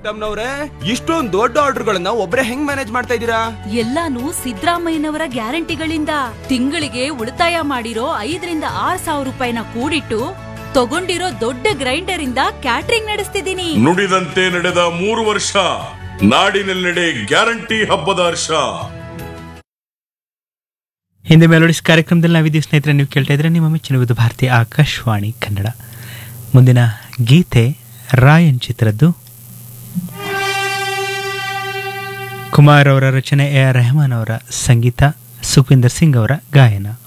ಪುಟ್ಟಮ್ನವ್ರೆ ಇಷ್ಟೊಂದ್ ದೊಡ್ಡ ಆರ್ಡರ್ಗಳನ್ನ ಒಬ್ರೇ ಹೆಂಗ್ ಮ್ಯಾನೇಜ್ ಮಾಡ್ತಾ ಇದೀರಾ ಎಲ್ಲಾನು ಸಿದ್ದರಾಮಯ್ಯನವರ ಗ್ಯಾರಂಟಿಗಳಿಂದ ತಿಂಗಳಿಗೆ ಉಳಿತಾಯ ಮಾಡಿರೋ ಐದರಿಂದ ಆರ್ ಸಾವಿರ ರೂಪಾಯಿನ ಕೂಡಿಟ್ಟು ತಗೊಂಡಿರೋ ದೊಡ್ಡ ಗ್ರೈಂಡರ್ ಇಂದ ಕ್ಯಾಟ್ರಿಂಗ್ ನಡೆಸ್ತಿದ್ದೀನಿ ನುಡಿದಂತೆ ನಡೆದ ಮೂರು ವರ್ಷ ನಾಡಿನೆಲ್ಲೆಡೆ ಗ್ಯಾರಂಟಿ ಹಬ್ಬದ ಹರ್ಷ ಹಿಂದೆ ಮೆಲೋಡಿಸ್ ಕಾರ್ಯಕ್ರಮದಲ್ಲಿ ನಾವಿದ್ದೀವಿ ಸ್ನೇಹಿತರೆ ನೀವು ಕೇಳ್ತಾ ಇದ್ರೆ ನಿಮ್ಮ ಮೆಚ್ಚಿನ ವಿವಿಧ ಭಾರತೀಯ ಆಕಾಶವಾಣಿ ಕನ್ನಡ ಮುಂದಿನ ಗೀತೆ ರಾಯನ್ ಚಿತ್ರದ್ದು ಕುಮಾರ್ ಅವರ ರಚನೆ ಎ ಆರ್ ರೆಹಮಾನ್ ಅವರ ಸಂಗೀತ ಸುಖವಿಂದರ್ ಸಿಂಗ್ ಅವರ ಗಾಯನ